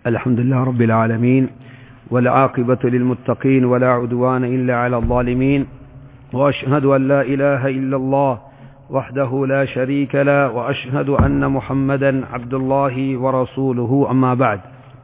الحمد لله رب العالمين والعاقبة للمتقين ولا عدوان إلا على الظالمين وأشهد أن لا إله إلا الله وحده لا شريك له وأشهد أن محمدا عبد الله ورسوله أما بعد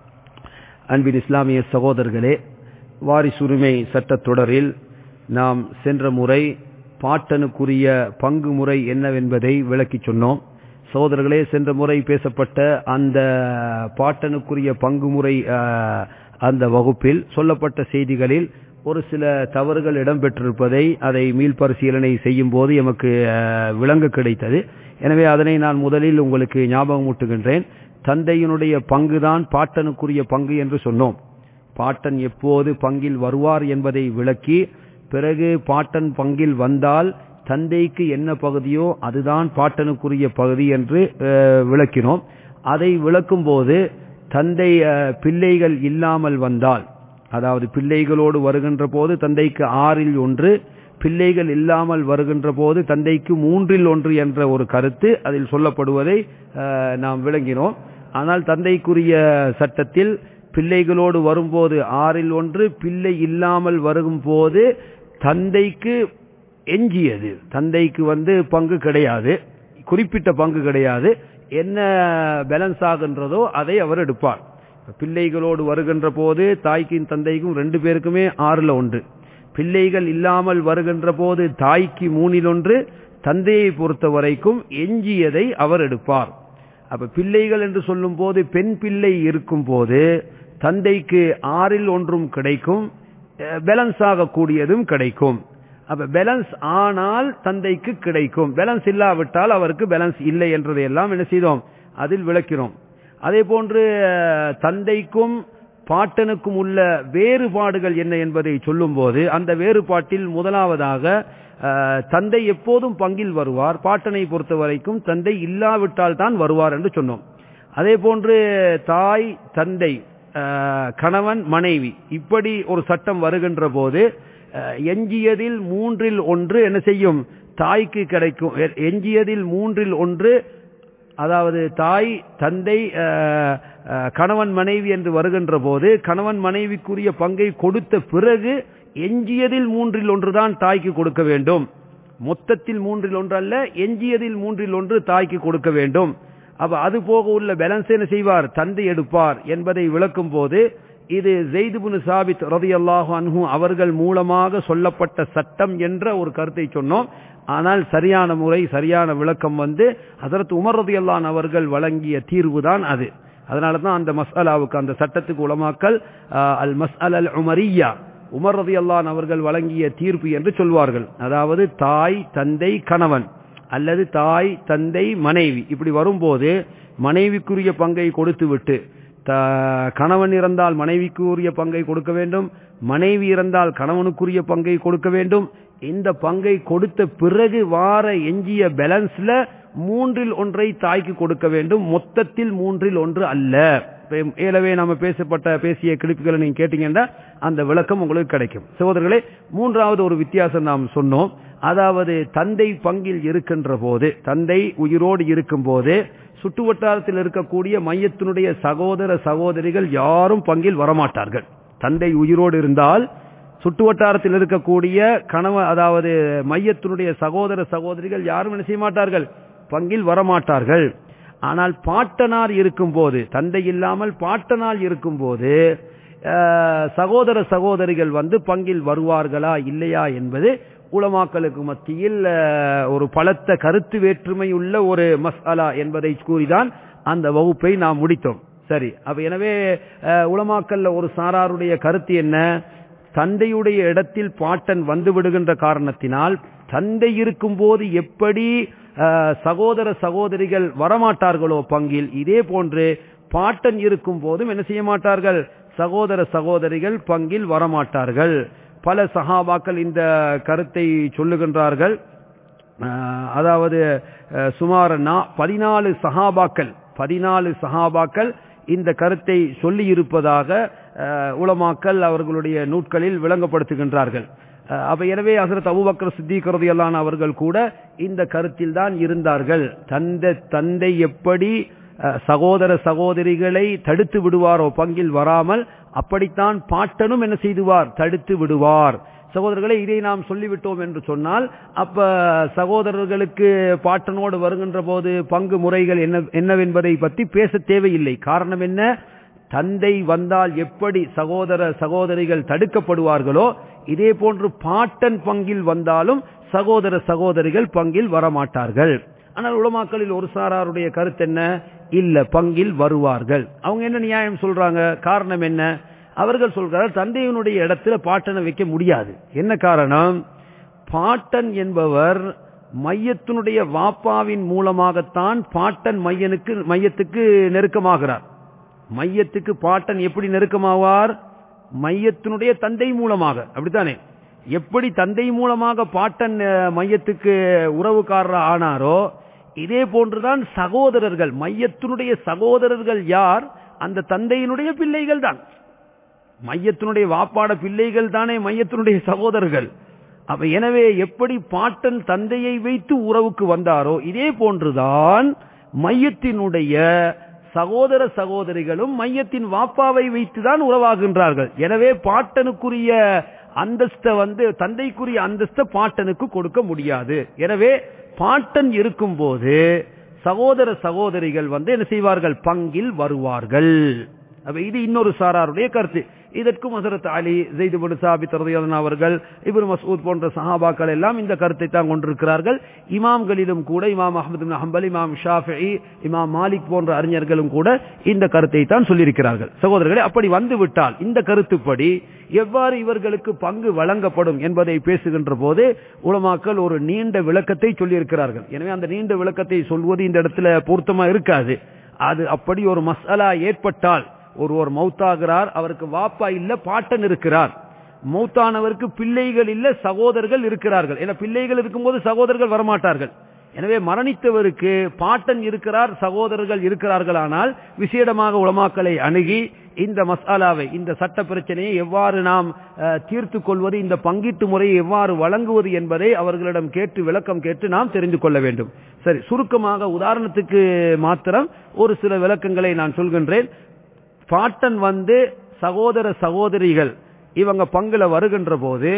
அன்பின் இஸ்லாமிய சகோதரர்களே வாரிசுரிமை சட்டத்தொடரில் நாம் சென்ற முறை பாட்டனுக்குரிய பங்கு முறை என்னவென்பதை விளக்கிச் சொன்னோம் சகோதரர்களே சென்ற முறை பேசப்பட்ட அந்த பாட்டனுக்குரிய பங்கு முறை அந்த வகுப்பில் சொல்லப்பட்ட செய்திகளில் ஒரு சில தவறுகள் இடம்பெற்றிருப்பதை அதை மீள்பரிசீலனை செய்யும் போது எமக்கு விளங்க கிடைத்தது எனவே அதனை நான் முதலில் உங்களுக்கு ஞாபகமூட்டுகின்றேன் தந்தையினுடைய பங்குதான் பாட்டனுக்குரிய பங்கு என்று சொன்னோம் பாட்டன் எப்போது பங்கில் வருவார் என்பதை விளக்கி பிறகு பாட்டன் பங்கில் வந்தால் தந்தைக்கு என்ன பகுதியோ அதுதான் பாட்டனுக்குரிய பகுதி என்று விளக்கினோம் அதை விளக்கும் போது தந்தை பிள்ளைகள் இல்லாமல் வந்தால் அதாவது பிள்ளைகளோடு வருகின்ற போது தந்தைக்கு ஆறில் ஒன்று பிள்ளைகள் இல்லாமல் வருகின்ற போது தந்தைக்கு மூன்றில் ஒன்று என்ற ஒரு கருத்து அதில் சொல்லப்படுவதை நாம் விளங்கினோம் ஆனால் தந்தைக்குரிய சட்டத்தில் பிள்ளைகளோடு வரும்போது ஆறில் ஒன்று பிள்ளை இல்லாமல் வரும் போது தந்தைக்கு எஞ்சியது தந்தைக்கு வந்து பங்கு கிடையாது குறிப்பிட்ட பங்கு கிடையாது என்ன பேலன்ஸ் ஆகின்றதோ அதை அவர் எடுப்பார் பிள்ளைகளோடு வருகின்ற போது தாய்க்கும் தந்தைக்கும் ரெண்டு பேருக்குமே ஆறுல ஒன்று பிள்ளைகள் இல்லாமல் வருகின்ற போது தாய்க்கு மூணில் ஒன்று தந்தையை பொறுத்த வரைக்கும் எஞ்சியதை அவர் எடுப்பார் அப்ப பிள்ளைகள் என்று சொல்லும் போது பெண் பிள்ளை இருக்கும் போது தந்தைக்கு ஆறில் ஒன்றும் கிடைக்கும் பேலன்ஸ் ஆகக்கூடியதும் கிடைக்கும் அப்ப பேலன்ஸ் ஆனால் தந்தைக்கு கிடைக்கும் பேலன்ஸ் இல்லாவிட்டால் அவருக்கு பேலன்ஸ் இல்லை என்றதை எல்லாம் என்ன செய்தோம் அதில் விளக்கிறோம் அதே போன்று தந்தைக்கும் பாட்டனுக்கும் உள்ள வேறுபாடுகள் என்ன என்பதை சொல்லும் போது அந்த வேறுபாட்டில் முதலாவதாக தந்தை எப்போதும் பங்கில் வருவார் பாட்டனை பொறுத்த வரைக்கும் தந்தை இல்லாவிட்டால் தான் வருவார் என்று சொன்னோம் அதே போன்று தாய் தந்தை கணவன் மனைவி இப்படி ஒரு சட்டம் வருகின்ற போது எஞ்சியதில் மூன்றில் ஒன்று என்ன செய்யும் தாய்க்கு கிடைக்கும் எஞ்சியதில் மூன்றில் ஒன்று அதாவது தாய் தந்தை கணவன் மனைவி என்று வருகின்ற போது கணவன் மனைவிக்குரிய பங்கை கொடுத்த பிறகு எஞ்சியதில் மூன்றில் ஒன்றுதான் தாய்க்கு கொடுக்க வேண்டும் மொத்தத்தில் மூன்றில் ஒன்று அல்ல எஞ்சியதில் மூன்றில் ஒன்று தாய்க்கு கொடுக்க வேண்டும் அப்ப அது போக உள்ள பேலன்ஸ் என்ன செய்வார் தந்தை எடுப்பார் என்பதை விளக்கும் போது இது ஜெய்துபுன் சாபித் ரதி அல்லாஹு அன்ஹு அவர்கள் மூலமாக சொல்லப்பட்ட சட்டம் என்ற ஒரு கருத்தை சொன்னோம் ஆனால் சரியான முறை சரியான விளக்கம் வந்து ஹசரத் உமர் ரதி அல்லான் அவர்கள் வழங்கிய தீர்வு தான் அது அதனால தான் அந்த மசாலாவுக்கு அந்த சட்டத்துக்கு உலமாக்கல் அல் மஸ் அல் உமரியா உமர் ரதி அல்லான் அவர்கள் வழங்கிய தீர்ப்பு என்று சொல்வார்கள் அதாவது தாய் தந்தை கணவன் அல்லது தாய் தந்தை மனைவி இப்படி வரும்போது மனைவிக்குரிய பங்கை கொடுத்து விட்டு கணவன் இறந்தால் மனைவிக்குரிய பங்கை கொடுக்க வேண்டும் மனைவி இறந்தால் கணவனுக்குரிய பங்கை கொடுக்க வேண்டும் இந்த பங்கை கொடுத்த பிறகு வார எஞ்சிய பேலன்ஸ்ல மூன்றில் ஒன்றை தாய்க்கு கொடுக்க வேண்டும் மொத்தத்தில் மூன்றில் ஒன்று அல்ல ஏலவே நாம பேசப்பட்ட பேசிய கிளிப்புகளை நீங்க கேட்டீங்கன்னா அந்த விளக்கம் உங்களுக்கு கிடைக்கும் சகோதரர்களே மூன்றாவது ஒரு வித்தியாசம் நாம் சொன்னோம் அதாவது தந்தை பங்கில் இருக்கின்ற போது தந்தை உயிரோடு இருக்கும் போது சுட்டு வட்டாரத்தில் இருக்கக்கூடிய மையத்தினுடைய சகோதர சகோதரிகள் யாரும் பங்கில் வரமாட்டார்கள் தந்தை உயிரோடு இருந்தால் சுட்டு வட்டாரத்தில் இருக்கக்கூடிய கணவ அதாவது மையத்தினுடைய சகோதர சகோதரிகள் யாரும் என்ன செய்ய மாட்டார்கள் பங்கில் வரமாட்டார்கள் ஆனால் பாட்டனார் இருக்கும் போது தந்தை இல்லாமல் பாட்டனார் இருக்கும் போது சகோதர சகோதரிகள் வந்து பங்கில் வருவார்களா இல்லையா என்பது உளமாக்கலுக்கு மத்தியில் ஒரு பலத்த கருத்து வேற்றுமை உள்ள ஒரு மசாலா என்பதை கூறிதான் அந்த வகுப்பை நாம் முடித்தோம் சரி அப்ப எனவே உளமாக்கல்ல ஒரு சாராருடைய கருத்து என்ன தந்தையுடைய இடத்தில் பாட்டன் வந்து விடுகின்ற காரணத்தினால் தந்தை இருக்கும் போது எப்படி சகோதர சகோதரிகள் வரமாட்டார்களோ பங்கில் இதே போன்று பாட்டன் இருக்கும் போதும் என்ன செய்ய மாட்டார்கள் சகோதர சகோதரிகள் பங்கில் வரமாட்டார்கள் பல சஹாபாக்கள் இந்த கருத்தை சொல்லுகின்றார்கள் அதாவது சுமார் பதினாலு சஹாபாக்கள் பதினாலு சஹாபாக்கள் இந்த கருத்தை சொல்லி இருப்பதாக உலமாக்கல் அவர்களுடைய நூட்களில் விளங்கப்படுத்துகின்றார்கள் அப்ப எனவே ஹசரத் அபுபக்கர் சித்திக் ரலியல்லாஹு அவர்கள் கூட இந்த கருத்தில் தான் இருந்தார்கள் தந்தை தந்தை எப்படி அஹ், சகோதர சகோதரிகளை தடுத்து விடுவாரோ பங்கில் வராமல் அப்படித்தான் பாட்டனும் என்ன செய்துவார் தடுத்து விடுவார் சகோதரர்களே இதை நாம் சொல்லிவிட்டோம் என்று சொன்னால் அப்ப சகோதரர்களுக்கு பாட்டனோடு வருகின்ற போது பங்கு முறைகள் என்ன என்னவென்பதை பற்றி பேச தேவையில்லை காரணம் என்ன தந்தை வந்தால் எப்படி சகோதர சகோதரிகள் தடுக்கப்படுவார்களோ இதே போன்று பாட்டன் பங்கில் வந்தாலும் சகோதர சகோதரிகள் பங்கில் வரமாட்டார்கள் ஆனால் உலமாக்களில் ஒரு சாராருடைய கருத்து என்ன இல்ல பங்கில் வருவார்கள் அவங்க என்ன நியாயம் சொல்றாங்க காரணம் என்ன அவர்கள் சொல்றார் தந்தையினுடைய இடத்துல பாட்டனை வைக்க முடியாது என்ன காரணம் பாட்டன் என்பவர் மையத்தினுடைய வாப்பாவின் மூலமாகத்தான் பாட்டன் மையனுக்கு மையத்துக்கு நெருக்கமாகிறார் மையத்துக்கு பாட்டன் எப்படி நெருக்கமாவார் மையத்தினுடைய தந்தை மூலமாக அப்படித்தானே எப்படி தந்தை மூலமாக பாட்டன் அஹ், மையத்துக்கு உறவுக்காரர் ஆனாரோ இதே போன்றுதான் சகோதரர்கள் மையத்தினுடைய சகோதரர்கள் யார் அந்த தந்தையினுடைய பிள்ளைகள் தான் மையத்தினுடைய வாப்பாட பிள்ளைகள் தானே மையத்தினுடைய சகோதரர்கள் அப்ப எனவே எப்படி பாட்டன் தந்தையை வைத்து உறவுக்கு வந்தாரோ இதே போன்றுதான் மையத்தினுடைய சகோதர சகோதரிகளும் மையத்தின் வாப்பாவை வைத்துதான் உறவாகின்றார்கள் எனவே பாட்டனுக்குரிய அந்தஸ்த வந்து தந்தைக்குரிய அந்தஸ்த பாட்டனுக்கு கொடுக்க முடியாது எனவே பாட்டன் இருக்கும்போது சகோதர சகோதரிகள் வந்து என்ன செய்வார்கள் பங்கில் வருவார்கள் அப்ப இது இன்னொரு சாராருடைய கருத்து இதற்கும் ஹசரத் அலி ஜெயிது பின் சாபித் ரலியல்லாஹு அவர்கள் இப்னு மஸ்ஊத் போன்ற சஹாபாக்கள் எல்லாம் இந்த கருத்தை தான் கொண்டிருக்கிறார்கள் இமாம்களிலும் கூட இமாம் அஹமது பின் ஹம்பல் இமாம் ஷாஃபிஇ இமாம் மாலிக் போன்ற அறிஞர்களும் கூட இந்த கருத்தை தான் சொல்லியிருக்கிறார்கள் சகோதரர்களே அப்படி வந்து விட்டால் இந்த கருத்துப்படி எவ்வாறு இவர்களுக்கு பங்கு வழங்கப்படும் என்பதை பேசுகின்ற போது உலமாக்கள் ஒரு நீண்ட விளக்கத்தை சொல்லியிருக்கிறார்கள் எனவே அந்த நீண்ட விளக்கத்தை சொல்வது இந்த இடத்துல பொருத்தமா இருக்காது அது அப்படி ஒரு மசாலா ஏற்பட்டால் ஒருவர் மௌத்தாகிறார் அவருக்கு வாப்பா இல்ல பாட்டன் இருக்கிறார் மௌத்தானவருக்கு பிள்ளைகள் இல்ல சகோதரர்கள் இருக்கிறார்கள் ஏன்னா பிள்ளைகள் இருக்கும்போது சகோதரர்கள் வரமாட்டார்கள் எனவே மரணித்தவருக்கு பாட்டன் இருக்கிறார் சகோதரர்கள் இருக்கிறார்கள் ஆனால் விசேடமாக உலமாக்களை அணுகி இந்த மசாலாவை இந்த சட்ட பிரச்சனையை எவ்வாறு நாம் அஹ், தீர்த்து கொள்வது இந்த பங்கீட்டு முறையை எவ்வாறு வழங்குவது என்பதை அவர்களிடம் கேட்டு விளக்கம் கேட்டு நாம் தெரிந்து கொள்ள வேண்டும் சரி சுருக்கமாக உதாரணத்துக்கு மாத்திரம் ஒரு சில விளக்கங்களை நான் சொல்கின்றேன் பாட்டன் வந்து சகோதர சகோதரிகள் இவங்க பங்குல வருகின்ற போது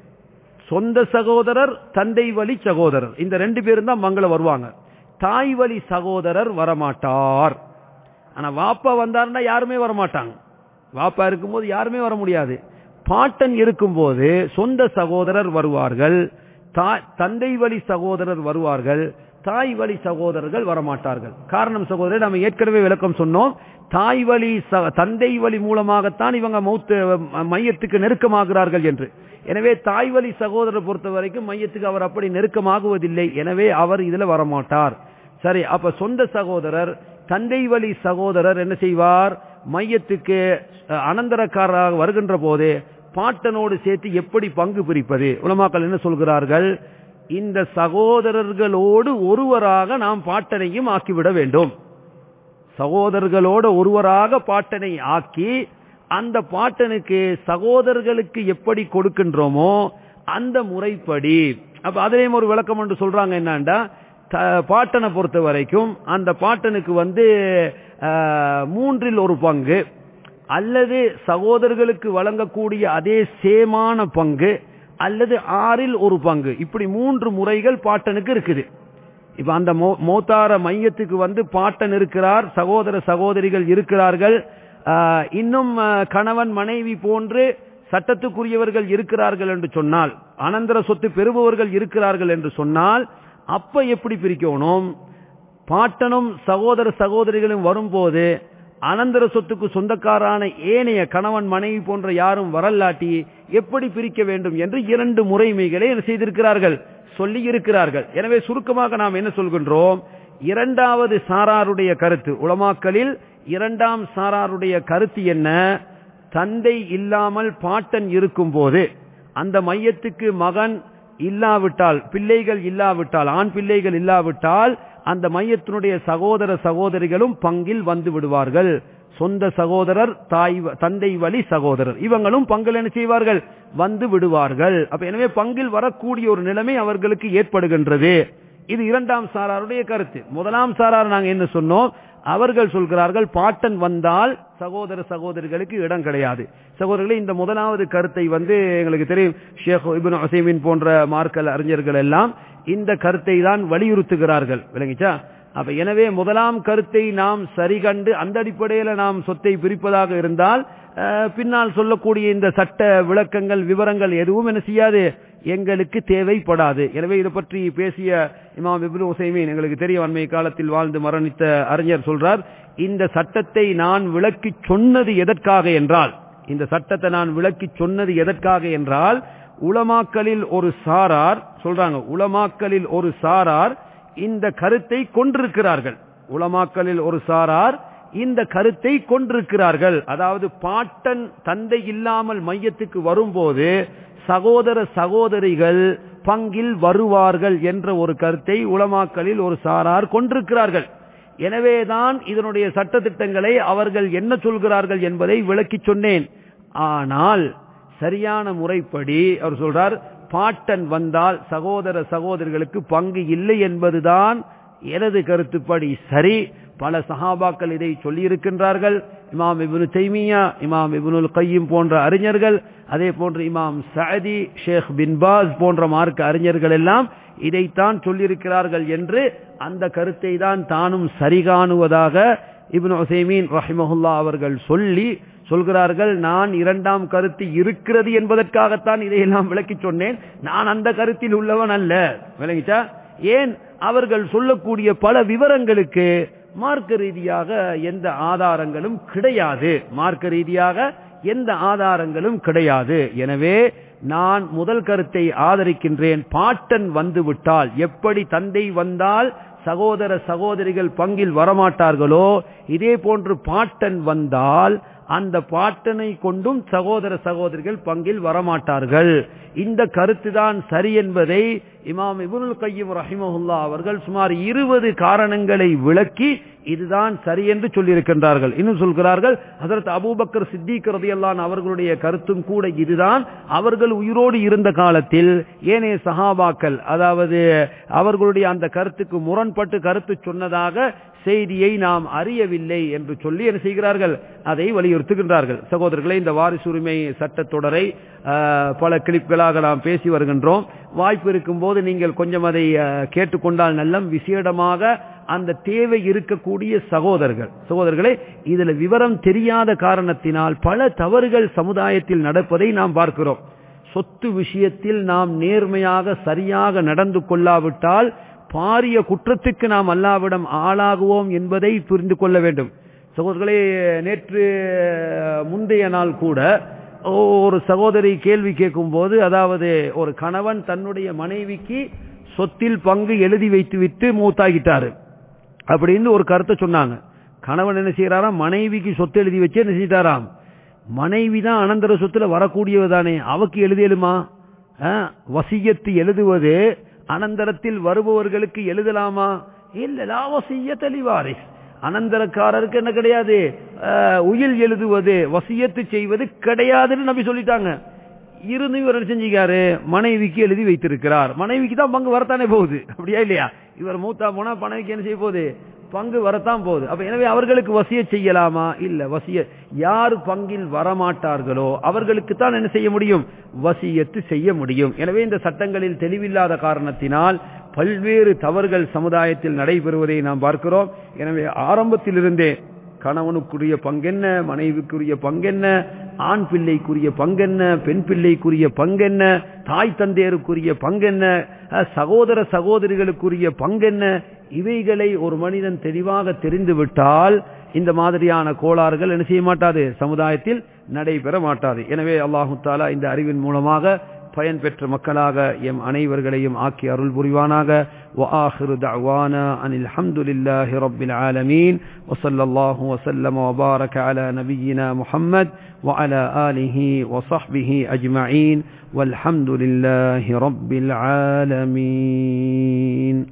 சொந்த சகோதரர் தந்தை வழி சகோதரர் இந்த ரெண்டு பேரும் தான் பங்குல வருவாங்க தாய் வழி சகோதரர் வரமாட்டார் ஆனா வாப்பா வந்தாருன்னா யாருமே வரமாட்டாங்க வாப்பா இருக்கும்போது யாருமே வர முடியாது பாட்டன் இருக்கும்போது சொந்த சகோதரர் வருவார்கள் தா- தந்தை வழி சகோதரர் வருவார்கள் தாய் வழி சகோதரர்கள் வரமாட்டார்கள் காரணம் சகோதரர் நம்ம ஏற்கனவே விளக்கம் சொன்னோம் தாய் வழி ச- தந்தை வழி மூலமாகத்தான் இவங்க மௌத்து மையத்துக்கு நெருக்கமாகிறார்கள் என்று எனவே தாய் வழி சகோதரர் பொறுத்த வரைக்கும் மையத்துக்கு அவர் அப்படி நெருக்கமாகுவதில்லை எனவே அவர் இதுல வரமாட்டார் சரி அப்ப சொந்த சகோதரர் தந்தை வழி சகோதரர் என்ன செய்வார் மையத்துக்கு அஹ், அனந்தரக்காரராக வருகின்ற போது பாட்டனோடு சேர்த்து எப்படி பங்கு பிரிப்பது உலமாக்கள் என்ன சொல்கிறார்கள் இந்த சகோதரர்களோடு ஒருவராக நாம் பாட்டனையும் ஆக்கிவிட வேண்டும் சகோதரர்களோடு ஒருவராக பாட்டனை ஆக்கி அந்த பாட்டனுக்கு சகோதரர்களுக்கு எப்படி கொடுக்கின்றோமோ அந்த முறைப்படி அப்ப அதிலேயும் ஒரு விளக்கம் என்று சொல்றாங்க என்னண்டா த- பாட்டனை பொறுத்த வரைக்கும் அந்த பாட்டனுக்கு வந்து ஆஹ், மூன்றில் ஒரு பங்கு அல்லது சகோதரர்களுக்கு வழங்கக்கூடிய அதே சேமான பங்கு அல்லது ஆறில் ஒரு பங்கு இப்படி மூன்று முறைகள் பாட்டனுக்கு இருக்குது இப்ப அந்த மோ- மோத்தார மையத்துக்கு வந்து பாட்டன் இருக்கிறார் சகோதர சகோதரிகள் இருக்கிறார்கள் ஆஹ், இன்னும் ஆஹ், கணவன் மனைவி போன்று சட்டத்துக்குரியவர்கள் இருக்கிறார்கள் என்று சொன்னால் அனந்தர சொத்து பெறுபவர்கள் இருக்கிறார்கள் என்று சொன்னால் அப்ப எப்படி பிரிக்கணும் பாட்டனும் சகோதர சகோதரிகளும் வரும்போது அனந்தர சொத்துக்கு சொந்தக்காரான ஏனைய கணவன் மனைவி போன்ற யாரும் வரலாட்டி எப்படி பிரிக்க வேண்டும் என்று இரண்டு முறைமைகளை என்ன செய்திருக்கிறார்கள் சொல்லி இருக்கிறார்கள் எனவே சுருக்கமாக நாம் என்ன சொல்கின்றோம் இரண்டாவது சாராருடைய கருத்து உலமாக்களில் இரண்டாம் சாராருடைய கருத்து என்ன தந்தை இல்லாமல் பாட்டன் இருக்கும்போது அந்த மையத்துக்கு மகன் இல்லாவிட்டால் பிள்ளைகள் இல்லாவிட்டால் ஆண் பிள்ளைகள் இல்லாவிட்டால் அந்த மையத்தினுடைய சகோதர சகோதரிகளும் பங்கில் வந்து விடுவார்கள் சொந்த சகோதரர் தாய் வ- தந்தை வழி சகோதரர் இவங்களும் பங்கில் என்ன செய்வார்கள் வந்து விடுவார்கள் அப்ப எனவே பங்கில் வரக்கூடிய ஒரு நிலைமை அவர்களுக்கு ஏற்படுகின்றது இது இரண்டாம் சாராருடைய கருத்து முதலாம் சாரார் நாங்க என்ன சொன்னோம் அவர்கள் சொல்கிறார்கள் பாட்டன் வந்தால் சகோதர சகோதரிகளுக்கு இடம் கிடையாது சகோதரர்களே இந்த முதலாவது கருத்தை வந்து எங்களுக்கு தெரியும் ஷேக் இபின் ஹசைமின் போன்ற மார்க்கல் அறிஞர்கள் எல்லாம் இந்த கருத்தை தான் வலியுறுத்துகிறார்கள் விளங்கிச்சா அப்ப எனவே முதலாம் கருத்தை நாம் சரி கண்டு அந்த அடிப்படையில் நாம் சொத்தை பிரிப்பதாக இருந்தால் பின்னால் சொல்லக்கூடிய இந்த சட்ட விளக்கங்கள் விவரங்கள் எதுவும் என்ன செய்யாது எங்களுக்கு தேவைப்படாது எனவே இதை பற்றி பேசிய இமாம் இப்னு உசைமீன் எங்களுக்கு தெரியும் அண்மை காலத்தில் வாழ்ந்து மரணித்த அறிஞர் சொல்றார் இந்த சட்டத்தை நான் விளக்கி சொன்னது எதற்காக என்றால் இந்த சட்டத்தை நான் விளக்கி சொன்னது எதற்காக என்றால் உலமாக்களில் ஒரு சாரார் சொல்றாங்க உலமாக்களில் ஒரு சாரார் இந்த கருத்தை கொண்டிருக்கிறார்கள் உலமாக்களில் ஒரு சாரார் இந்த கருத்தை கொண்டிருக்கிறார்கள் அதாவது பாட்டன் தந்தை இல்லாமல் மையத்துக்கு வரும்போது சகோதர சகோதரிகள் பங்கில் வருவார்கள் என்ற ஒரு கருத்தை உலமாக்களில் ஒரு சாரார் கொண்டிருக்கிறார்கள் எனவேதான் இதனுடைய சட்டத்திட்டங்களை அவர்கள் என்ன சொல்கிறார்கள் என்பதை விளக்கி சொன்னேன் ஆனால் சரியான முறைப்படி அவர் சொல்றார் பாட்டன் வந்தால் சகோதர சகோதரிகளுக்கு பங்கு இல்லை என்பதுதான் எனது கருத்துப்படி சரி பல சஹாபாக்கள் இதை சொல்லியிருக்கின்றார்கள் இமாம் இபுனு தைமியா இமாம் இபுனுல் கையும் போன்ற அறிஞர்கள் அதே போன்று இமாம் சஅதி ஷேக் பின்பாஸ் போன்ற மார்க்க அறிஞர்கள் எல்லாம் இதைத்தான் சொல்லியிருக்கிறார்கள் என்று அந்த கருத்தை தான் தானும் சரிகாணுவதாக இப்னு உசைமீன் ரஹிமஹுல்லா அவர்கள் சொல்லி சொல்கிறார்கள் நான் இரண்டாம் கருத்து இருக்கிறது என்பதற்காகத்தான் இதையெல்லாம் விளக்கி சொன்னேன் நான் அந்த கருத்தில் உள்ளவன் அல்ல விளங்கிச்சா ஏன் அவர்கள் சொல்லக்கூடிய பல விவரங்களுக்கு மார்க்க ரீதியாக எந்த ஆதாரங்களும் கிடையாது மார்க்க ரீதியாக எந்த ஆதாரங்களும் கிடையாது எனவே நான் முதல் கருத்தை ஆதரிக்கின்றேன் பாட்டன் வந்துவிட்டால் எப்படி தந்தை வந்தால் சகோதர சகோதரிகள் பங்கில் வரமாட்டார்களோ இதே போன்று பாட்டன் வந்தால் அந்த பாட்டனை கொண்டும் சகோதர சகோதரிகள் பங்கில் வரமாட்டார்கள் இந்த கருத்துதான் சரி என்பதை இமாம் இபுனுல் கையம் ரஹிமஹுல்லா அவர்கள் சுமார் இருபது காரணங்களை விளக்கி இதுதான் சரி என்று சொல்லியிருக்கின்றார்கள் இன்னும் சொல்கிறார்கள் அதற்கு அபூபக்கர் சித்திக் ரதியல்லான் அவர்களுடைய கருத்தும் கூட இதுதான் அவர்கள் உயிரோடு இருந்த காலத்தில் ஏனைய சஹாபாக்கள் அதாவது அவர்களுடைய அந்த கருத்துக்கு முரண்பட்டு கருத்து சொன்னதாக செய்தியை நாம் அறியவில்லை என்று சொல்லி என்ன செய்கிறார்கள் அதை வலியுறுத்துகின்றார்கள் சகோதரர்களே இந்த வாரிசு உரிமை சட்டத்தொடரை பல கிளிப்களாக நாம் பேசி வருகின்றோம் வாய்ப்பு இருக்கும்போது நீங்கள் கொஞ்சம் அதை கேட்டுக்கொண்டால் நல்லம் விசேடமாக அந்த தேவை இருக்கக்கூடிய சகோதரர்கள் சகோதரர்களே இதுல விவரம் தெரியாத காரணத்தினால் பல தவறுகள் சமுதாயத்தில் நடப்பதை நாம் பார்க்கிறோம் சொத்து விஷயத்தில் நாம் நேர்மையாக சரியாக நடந்து கொள்ளாவிட்டால் பாரிய குற்றத்துக்கு நாம் அல்லாவிடம் ஆளாகுவோம் என்பதை புரிந்து கொள்ள வேண்டும் சகோதரர்களே நேற்று முந்தைய நாள் கூட ஒரு சகோதரி கேள்வி கேட்கும் போது அதாவது ஒரு கணவன் தன்னுடைய மனைவிக்கு சொத்தில் பங்கு எழுதி வைத்து விட்டு மூத்தாகிட்டாரு அப்படின்னு ஒரு கருத்தை சொன்னாங்க கணவன் என்ன செய்யறாராம் மனைவிக்கு சொத்து எழுதி வச்சு என்ன செய்தாராம் மனைவி தான் அனந்தர சொத்துல வரக்கூடியவதானே அவக்கு எழுதியலுமா வசியத்து எழுதுவது அனந்தரத்தில் வருபவர்களுக்கு எழுதலாமா இல்ல வசிய தெளிவாரே அனந்தரக்காரருக்கு என்ன கிடையாது உயில் எழுதுவது வசியத்து செய்வது கிடையாதுன்னு நம்பி சொல்லிட்டாங்க இருந்து இவர் என்ன செஞ்சுக்காரு மனைவிக்கு எழுதி வைத்திருக்கிறார் மனைவிக்கு தான் பங்கு வரத்தானே போகுது அப்படியா இல்லையா இவர் மூத்தா போனா மனைவிக்கு என்ன செய்ய போகுது பங்கு வரத்தான் போகுது அப்ப எனவே அவர்களுக்கு வசிய செய்யலாமா இல்ல வசிய யார் பங்கில் வரமாட்டார்களோ அவர்களுக்கு தான் என்ன செய்ய முடியும் வசியத்து செய்ய முடியும் எனவே இந்த சட்டங்களில் தெளிவில்லாத காரணத்தினால் பல்வேறு தவறுகள் சமுதாயத்தில் நடைபெறுவதை நாம் பார்க்கிறோம் எனவே ஆரம்பத்திலிருந்தே கணவனுக்குரிய பங்கென்ன மனைவிக்குரிய பங்கென்ன ஆண் பிள்ளைக்குரிய பங்கென்ன பெண் பிள்ளைக்குரிய பங்கென்ன தாய் தந்தையருக்குரிய பங்கென்ன சகோதர சகோதரிகளுக்குரிய பங்கென்ன இவைகளை ஒரு மனிதன் தெளிவாக தெரிந்துவிட்டால் இந்த மாதிரியான கோளாறுகள் என்ன செய்ய மாட்டாது சமுதாயத்தில் நடைபெற மாட்டாது எனவே அல்லாஹு தாலா இந்த அறிவின் மூலமாக பயன் பெற்ற மக்களாக எம் அனைவர்களையும் ஆக்கி அருள் புரிவானாக وآخر دعوانا أن الحمد لله رب العالمين وصلى الله وسلم وبارك على نبينا محمد وعلى آله وصحبه أجمعين والحمد لله رب العالمين